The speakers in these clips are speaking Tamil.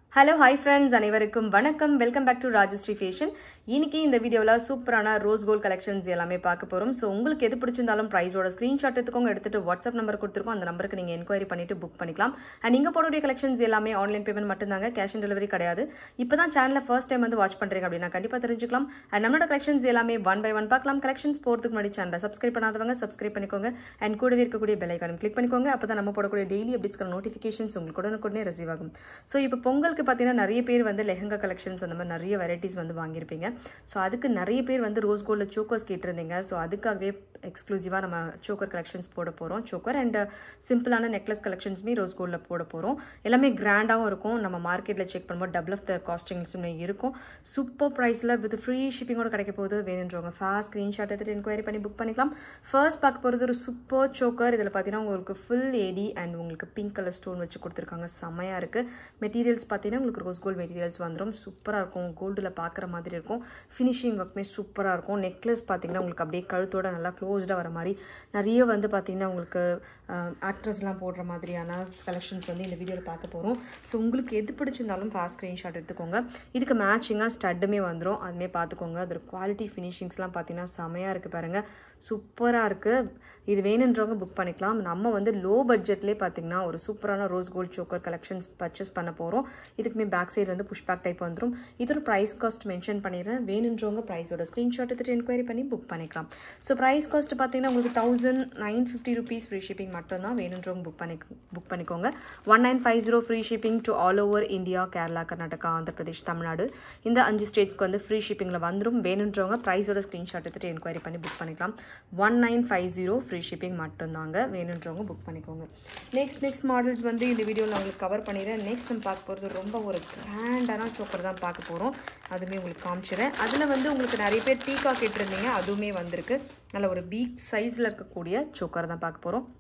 ஹலோ ஹாய் ஃப்ரெண்ட்ஸ் அனைவருக்கும் வணக்கம் welcome back to Rajashree fashion இன்னைக்கு இந்த வீடியோவில் சூப்பரான ரோஸ் கோல்ட் கலெக்ஷன்ஸ் எல்லாமே பார்க்க போகிறோம் ஸோ உங்களுக்கு எது பிடிச்சிருந்தாலும் ப்ரைஸோட ஸ்க்ரீன்ஷாட் எடுத்துக்கோங்க எடுத்துட்டு வாட்ஸ்அப் நம்பர் கொடுத்துருக்கோம் அந்த நம்பருக்கு நீங்கள் என்கொயரி பண்ணிட்டு புக் பண்ணிக்கலாம் அண்ட் நீங்கள் போடக்கூடிய கலெக்ஷன்ஸ் எல்லாமே ஆன்லைன் பேமெண்ட் மட்டும்தாங்க கேஷ் ஆன் டெலிவரி கிடையாது இப்போ தான் சேனலில் ஃபர்ஸ்ட் டைம் வந்து வாட்ச் பண்ணுறீங்க அப்படின்னா கண்டிப்பாக தெரிஞ்சுக்கலாம் அண்ட் நம்மளோட கலெக்ஷன்ஸ் எல்லாமே ஒன் பை ஒன் பார்க்கலாம் கலெக்ஷன்ஸ் போகிறதுக்கு முன்னாடி சேனலை சப்ஸ்கிரைப் பண்ணாதவங்க சப்ஸ்கிரைப் பண்ணிக்கோங்க அண்ட் கூடவே இருக்கக்கூடிய பெல் ஐக்கானும் கிளிக் பண்ணிக்கோங்க அப்போ தான் நம்ம போடக்கூடிய டெய்லி அப்டேட்ஸ்க்கான நோட்டிஃபிகேஷன்ஸ் உங்களுக்கு உடனுக்குடனே ரிசீவ் ஆகும் ஸோ இப்போ பொங்கலுக்கு பார்த்தீங்கன்னா நிறைய பேர் வந்து லெஹங்கா கலெக்ஷன்ஸ் அந்த மாதிரி நிறைய வெரைட்டிஸ் வந்து வாங்கியிருப்பீங்க ஸோ அதுக்கு நிறைய பேர் வந்து ரோஸ் கோல்டில் சோக்கர்ஸ் கேட்டிருந்தீங்க ஸோ அதுக்காகவே எக்ஸ்க்ளூசிவாக நம்ம சோக்கர் கலெக்ஷன்ஸ் போட போகிறோம் சோக்கர் அண்ட் சிம்பிளான நெக்லஸ் கலெக்ஷன்ஸுமே ரோஸ் கோல்டில் போட போகிறோம் எல்லாமே கிராண்டாகவும் இருக்கும் நம்ம மார்க்கெட்டில் செக் பண்ணும்போது டபுள் ஆஃப் த காஸ்டிங்ஸுமே இருக்கும் சூப்பர் ப்ரைஸில் வித் ஃப்ரீ ஷிப்பிங்கோட கிடைக்க போகுது வேணுன்றவங்க ஃபாஸ்ட் ஸ்க்ரீன்ஷாட் எடுத்துகிட்டு என்கொயரி பண்ணி புக் பண்ணிக்கலாம் ஃபர்ஸ்ட் பார்க்க போகிறது ஒரு சூப்பர் சோக்கர் இதில் பார்த்தீங்கன்னா உங்களுக்கு ஃபுல் ஏடி அண்ட் உங்களுக்கு பிங்க் கலர் ஸ்டோன் வச்சு கொடுத்துருக்காங்க செமையாக இருக்குது மெட்டீரியல்ஸ் பார்த்தீங்கன்னா உங்களுக்கு ரோஸ் கோல்ட் மெட்டீரியல்ஸ் வந்துடும் சூப்பராக இருக்கும் கோல்டில் பார்க்குற மாதிரி இருக்கும் ஃபினிஷிங் ஒர்க்குமே சூப்பராக இருக்கும் நெக்லஸ் பார்த்தீங்கன்னா உங்களுக்கு அப்படியே கழுத்தோட நல்லா க்ளோஸ்டாக வர மாதிரி நிறைய வந்து பார்த்தீங்கன்னா உங்களுக்கு ஆக்ட்ரஸ்லாம் போடுற மாதிரியான கலெக்ஷன்ஸ் வந்து இந்த வீடியோவில் பார்க்க போகிறோம் ஸோ உங்களுக்கு எது பிடிச்சிருந்தாலும் ஃபாஸ்ட் ஸ்க்ரீன்ஷாட் எடுத்துக்கோங்க இதுக்கு மேட்சிங்காக ஸ்டட்டுமே வந்துடும் அதுமே பார்த்துக்கோங்க அதோட குவாலிட்டி ஃபினிஷிங்ஸ்லாம் பார்த்தீங்கன்னா செமையாக இருக்குது பாருங்கள் சூப்பராக இருக்குது இது வேணுன்றவங்க புக் பண்ணிக்கலாம் நம்ம வந்து லோ பட்ஜெட்லேயே பார்த்தீங்கன்னா ஒரு சூப்பரான rose gold choker collections purchase பண்ண போகிறோம் இதுக்குமே பேக் சைடு வந்து புஷ் பேக் டைப் வந்துடும் இதோட ப்ரைஸ் காஸ்ட் மென்ஷன் பண்ணிடுறேன் வேணுன்றவங்க ப்ரைஸோட ஸ்க்ரீன்ஷாட் எடுத்துகிட்டு என்கொயரி பண்ணி புக் பண்ணிக்கலாம் ஸோ ப்ரைஸ் காஸ்ட் பார்த்தீங்கன்னா உங்களுக்கு thousand nine fifty rupees free shipping மட்டும்தான் வேணுன்றவங்க புக் பண்ணி புக் பண்ணிக்கோங்க one nine five zero free shipping to all over India Kerala Karnataka Andhra Pradesh Tamil Nadu இந்த அஞ்சு ஸ்டேட்ஸ்க்கு வந்து ஃப்ரீ ஷிப்பிங்கில் வந்துடும் வேணுன்றவங்க ப்ரைஸோட ஸ்க்ரீன்ஷாட் எடுத்துகிட்டு என்கொயரி பண்ணி புக் பண்ணிக்கலாம் one nine five zero free shipping மட்டும்தாங்க வேணுன்றவங்க புக் பண்ணிக்கோங்க நெக்ஸ்ட் நெக்ஸ்ட் மாடல்ஸ் வந்து இந்த வீடியோவில் நான் உங்களுக்கு கவர் பண்ணிடுறேன் நெக்ஸ்ட் நம்ம பார்க்க போகிறது ரொம்ப ஒரு கிராண்டான சோக்கர் தான் பார்க்க போகிறோம் அதுவுமே உங்களுக்கு காமிச்சிடுறேன் அதில் வந்து உங்களுக்கு நிறைய பேர் டீக்கா கேட்டிருந்தீங்க அதுவுமே வந்திருக்கு நல்ல ஒரு பீக் சைஸில் இருக்கக்கூடிய சோக்கர் தான் பார்க்க போகிறோம்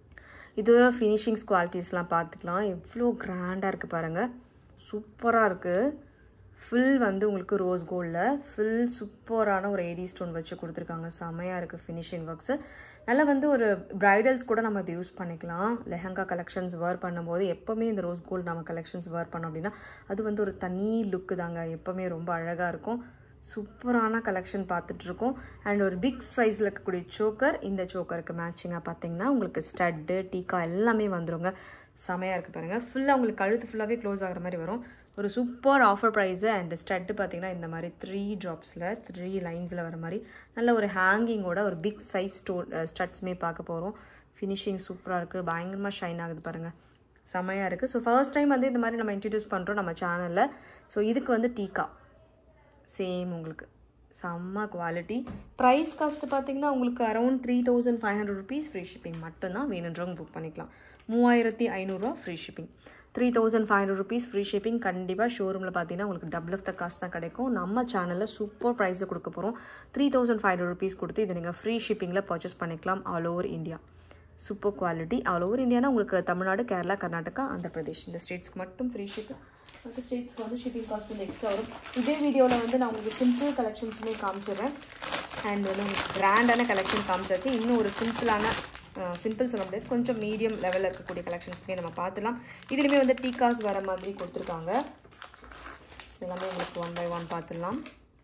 இதோட ஃபினிஷிங்ஸ் குவாலிட்டிஸ்லாம் பார்த்துக்கலாம் எவ்வளோ கிராண்டாக இருக்குது பாருங்கள் சூப்பராக இருக்குது ஃபுல் வந்து உங்களுக்கு ரோஸ் கோல்டில் ஃபுல் சூப்பரான ஒரு ஏடி ஸ்டோன் வச்சு கொடுத்துருக்காங்க செமையாக இருக்குது ஃபினிஷிங் ஒர்க்ஸு நல்லா வந்து ஒரு ப்ரைடல்ஸ் கூட நம்ம அதை யூஸ் பண்ணிக்கலாம் லெஹங்கா கலெக்ஷன்ஸ் வேர் பண்ணும்போது எப்போவுமே இந்த ரோஸ் கோல்டு நம்ம கலெக்ஷன்ஸ் வேர் பண்ணோம் அப்படின்னா அது வந்து ஒரு தனி லுக்கு தாங்க எப்போவுமே ரொம்ப அழகாக இருக்கும் சூப்பரான கலெக்ஷன் பார்த்துட்ருக்கோம் அண்ட் ஒரு பிக் சைஸில் இருக்கக்கூடிய சோக்கர் இந்த சோக்கருக்கு மேட்சிங்காக பார்த்தீங்கன்னா உங்களுக்கு ஸ்டட்டு டீக்கா எல்லாமே வந்துருங்க செமையாக இருக்குது பாருங்கள் ஃபுல்லாக உங்களுக்கு கழுத்து ஃபுல்லாகவே க்ளோஸ் ஆகிற மாதிரி வரும் ஒரு super offer price and stud பார்த்தீங்கன்னா இந்த மாதிரி த்ரீ ட்ராப்ஸில் த்ரீ லைன்ஸில் வர மாதிரி நல்ல ஒரு ஹேங்கிங்கோட ஒரு பிக் சைஸ் ஸ்டோ ஸ்டட்ஸுமே பார்க்க போகிறோம் ஃபினிஷிங் சூப்பராக இருக்குது பயங்கரமாக ஷைன் ஆகுது பாருங்கள் செமையாக இருக்குது ஸோ ஃபர்ஸ்ட் டைம் வந்து இந்த மாதிரி நம்ம இன்ட்ரடியூஸ் பண்ணுறோம் நம்ம சேனலில் ஸோ இதுக்கு வந்து டீக்கா சேம் உங்களுக்கு செம்ம குவாலிட்டி ப்ரைஸ் காஸ்ட் பார்த்தீங்கன்னா உங்களுக்கு around three thousand five hundred rupees free shipping மட்டும்தான் வேணுன்றவங்க புக் பண்ணிக்கலாம் மூவாயிரத்தி ஐநூறுரூவா free shipping three thousand five hundred rupees free shipping கண்டிப்பாக ஷோரூமில் பார்த்தீங்கன்னா உங்களுக்கு டபுள் ஆஃப் த காஸ்ட் தான் கிடைக்கும் நம்ம சேனலில் சூப்பர் ப்ரைஸில் கொடுக்க போகிறோம் three thousand five hundred rupees கொடுத்து இதை நீங்கள் ஃப்ரீ ஷிப்பிங்கில் பர்ச்சேஸ் பண்ணிக்கலாம் all over India super quality all over இந்தியானா உங்களுக்கு தமிழ்நாடு கேரளா கர்நாடகா ஆந்திர பிரதேஷ் இந்த ஸ்டேட்ஸ்க்கு மட்டும் ஃப்ரீ ஷிப்பிங் மற்ற ஸ்டேட்ஸ்க்கு வந்து ஷிப்பிங் காஸ்ட் வந்து எக்ஸ்ட்ரா வரும் இதே வீடியோவில் வந்து நான் உங்களுக்கு சிம்பிள் கலெக்ஷன்ஸுமே காமிச்சிடுறேன் அண்ட் வந்து உங்களுக்கு கிராண்டான கலெக்ஷன் காமிச்சாச்சு இன்னும் ஒரு சிம்பிளான சிம்பிள் சொல்ல முடியாது கொஞ்சம் மீடியம் லெவலில் இருக்கக்கூடிய கலெக்ஷன்ஸுமே நம்ம பார்த்துலாம் இதுலேயுமே வந்து டீகாஸ் வர மாதிரி கொடுத்துருக்காங்க ஸோ எல்லாமே உங்களுக்கு ஒன் பை ஒன் பார்த்துடலாம்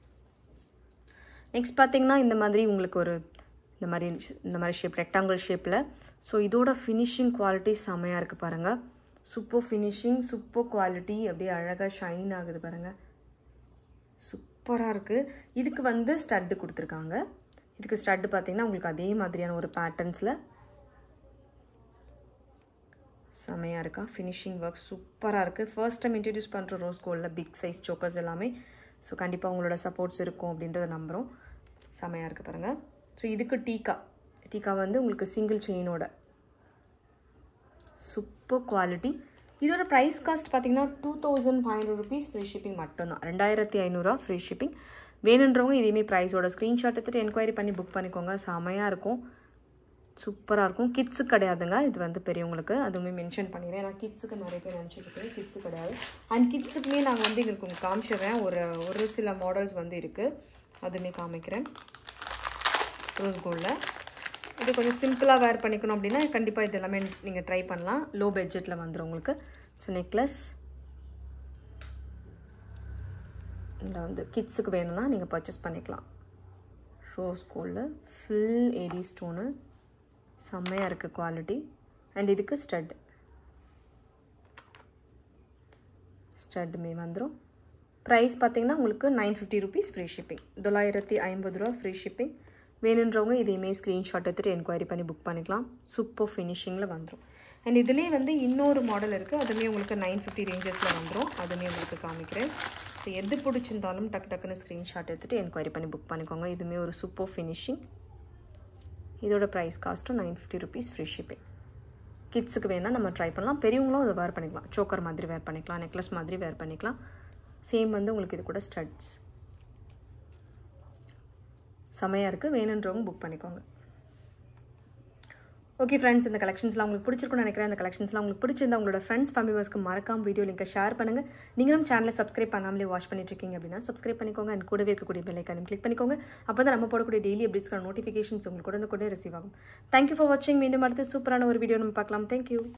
நெக்ஸ்ட் பார்த்தீங்கன்னா இந்த மாதிரி உங்களுக்கு ஒரு இந்த மாதிரி இந்த மாதிரி ஷேப் ரெக்டாங்கிள் ஷேப்பில் ஸோ இதோட ஃபினிஷிங் குவாலிட்டி செமையாக இருக்குது பாருங்கள் சூப்பர் ஃபினிஷிங் சூப்பர் குவாலிட்டி அப்படியே அழகாக ஷைன் ஆகுது பாருங்கள் சூப்பராக இருக்குது இதுக்கு வந்து ஸ்டட்டு கொடுத்துருக்காங்க இதுக்கு ஸ்டட்டு பார்த்தீங்கன்னா உங்களுக்கு அதே மாதிரியான ஒரு பேட்டர்ன்ஸில் செமையாக இருக்கா ஃபினிஷிங் ஒர்க் சூப்பராக இருக்குது ஃபர்ஸ்ட் டைம் இன்ட்ரடியூஸ் பண்ணுற ரோஸ் கோல்டில் பிக் சைஸ் சோக்கர்ஸ் எல்லாமே ஸோ கண்டிப்பாக உங்களோட சப்போர்ட்ஸ் இருக்கும் அப்படின்றத நம்புகிறோம் செமையாக இருக்குது பாருங்கள் ஸோ இதுக்கு டீக்கா டீக்கா வந்து உங்களுக்கு சிங்கிள் செயினோட சூப்பர் குவாலிட்டி இதோட ப்ரைஸ் காஸ்ட் பார்த்தீங்கன்னா two thousand five hundred rupees free shipping மட்டும்தான் ரெண்டாயிரத்தி ஐநூறுரூவா ஃப்ரீ ஷிப்பிங் வேணுன்றவங்க இதேமே ப்ரைஸோட ஸ்க்ரீன்ஷாட் எடுத்துகிட்டு என்கொயரி பண்ணி புக் பண்ணிக்கோங்க செமையாக இருக்கும் சூப்பராக இருக்கும் கிட்ஸுக்கு கிடையாதுங்க இது வந்து பெரியவங்களுக்கு அதுவுமே மென்ஷன் பண்ணிடுறேன் ஏன்னா கிட்ஸுக்கு நிறைய பேர் நினச்சிருக்கேன் கிட்ஸு கிடையாது அண்ட் கிட்ஸுக்குமே நாங்கள் வந்து எங்களுக்கு உங்களுக்கு காமிச்சிடுறேன் ஒரு ஒரு சில மாடல்ஸ் வந்து இருக்குது அதுவுமே காமிக்கிறேன் ரோஸ் கோல்டில் இது கொஞ்சம் சிம்பிளாக வேர் பண்ணிக்கணும் அப்படின்னா கண்டிப்பாக இது எல்லாமே நீங்கள் ட்ரை பண்ணலாம் லோ பட்ஜெட்டில் வந்துடும் உங்களுக்கு ஸோ நெக்லஸ் இதில் வந்து கிட்ஸுக்கு வேணும்னா நீங்கள் பர்ச்சேஸ் பண்ணிக்கலாம் ரோஸ் கோல்டில் ஃபுல் ஏடி ஸ்டோனு செம்மையாக இருக்குது குவாலிட்டி அண்ட் இதுக்கு ஸ்டட் ஸ்டட்டுமே வந்துடும் ப்ரைஸ் பார்த்தீங்கன்னா உங்களுக்கு nine fifty rupees free shipping தொள்ளாயிரத்தி ஐம்பது ரூபா ஃப்ரீ ஷிப்பிங் வேணுன்றவங்க இதையுமே ஸ்க்ரீன்ஷாட் எடுத்துகிட்டு என்கொயரி பண்ணி புக் பண்ணிக்கலாம் சூப்பர் ஃபினிஷிங்கில் வந்துடும் அண்ட் இதுலேயே வந்து இன்னொரு மாடல் இருக்குது அதுவுமே உங்களுக்கு நைன் ஃபிஃப்டி ரேஞ்சஸில் வந்துடும் அதுவுமே உங்களுக்கு காமிக்கிறேன் ஸோ எது பிடிச்சிருந்தாலும் டக்கு டக்குன்னு ஸ்க்ரீன்ஷாட் எடுத்துகிட்டு என்கொயரி பண்ணி புக் பண்ணிக்கோங்க இதுவுமே ஒரு சூப்பர் ஃபினிஷிங் இதோட ப்ரைஸ் காஸ்ட்டும் nine fifty rupees free shipping கிட்ஸுக்கு வேணால் நம்ம ட்ரை பண்ணலாம் பெரியவங்களும் அதை வேர் பண்ணிக்கலாம் சோக்கர் மாதிரி வேர் பண்ணிக்கலாம் நெக்லஸ் மாதிரி வேர் பண்ணிக்கலாம் சேம் வந்து உங்களுக்கு இது கூட ஸ்டட்ஸ் செமையாக இருக்குது வேணுன்றவங்க புக் பண்ணிக்கோங்க ஓகே ஃப்ரெண்ட்ஸ் இந்த கலெக்ஷன்ஸ்லாம் உங்களுக்கு பிடிச்சிருக்கும்னு நினைக்கிறேன் இந்த கலெக்ஷன்ஸ்லாம் உங்களுக்கு பிடிச்சிருந்தா உங்களோட ஃப்ரெண்ட்ஸ் ஃபேமிலிஸ்க்கு மறக்காம வீடியோ லிங்கை ஷேர் பண்ணுங்கள் நீங்களும் சேனலை சப்ஸ்கிரைப் பண்ணாமலே வாட்ச் பண்ணிட்டு இருக்கீங்க அப்படின்னா சப்ஸ்கிரைப் பண்ணிக்கோங்க அண்ட் கூடவே இருக்கக்கூடிய பெல் ஐக்கானும் கிளிக் பண்ணிக்கோங்க அப்போ தான் நம்ம போடக்கூடிய டெய்லி அப்டேட்ஸ்க்கான நோட்டிஃபிகேஷன்ஸ் உங்களுக்கு உடனே கூட ரிசீவ் ஆகும் தேங்க்யூ ஃபார் வாட்சிங் மீண்டும் அடுத்து சூப்பரான ஒரு வீடியோ நம்ம பார்க்கலாம் தேங்க்யூ